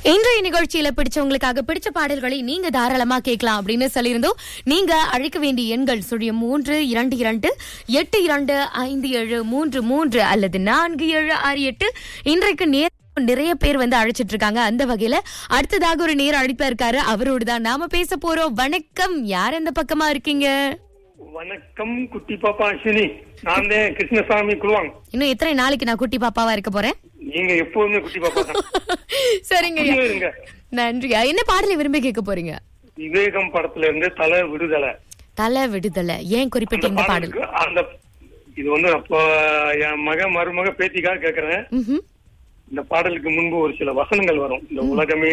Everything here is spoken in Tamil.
இன்றைய நிகழ்ச்சியில பிடிச்சவங்களுக்காக பிடிச்ச பாடல்களை நீங்க தாராளமா கேட்கலாம் அப்படின்னு சொல்லியிருந்தோம் நீங்க அழைக்க வேண்டிய எண்கள் சுழியம் மூன்று இரண்டு இரண்டு எட்டு இரண்டு ஐந்து ஏழு மூன்று மூன்று அல்லது நான்கு ஏழு ஆறு எட்டு இன்றைக்கு நேர் நிறைய பேர் வந்து அழைச்சிட்டு இருக்காங்க அந்த வகையில அடுத்ததாக ஒரு நேர் அழைப்பா இருக்காரு அவரோடு தான் நாம பேச போறோம் வணக்கம் யார் எந்த பக்கமா இருக்கீங்க வணக்கம் குட்டி பாப்பா அஸ்வினி நான் தான் கிருஷ்ணசாமி குழுவாங் இன்னும் எத்தனை நாளைக்கு நான் குட்டி பாப்பாவா இருக்க போறேன் நீங்க எப்போதுமே குட்டி பாப்பா தான் சரிங்க அப்படியே இருங்க நன்றியா என்ன பாடலை விரும்பி கேட்க போறீங்க விவேகம் படத்துல இருந்து தலை விடுதலை தலை விடுதலை ஏன் குறிப்பிட்ட அந்த இந்த பாடல் பாடலுக்கு அந்த இது வந்து அப்போ என் மக மருமக பேத்திக்காக கேக்குறேன் ம்ஹும். இந்த பாடலுக்கு முன்பு ஒரு சில வசனங்கள் வரும் இந்த உலகமே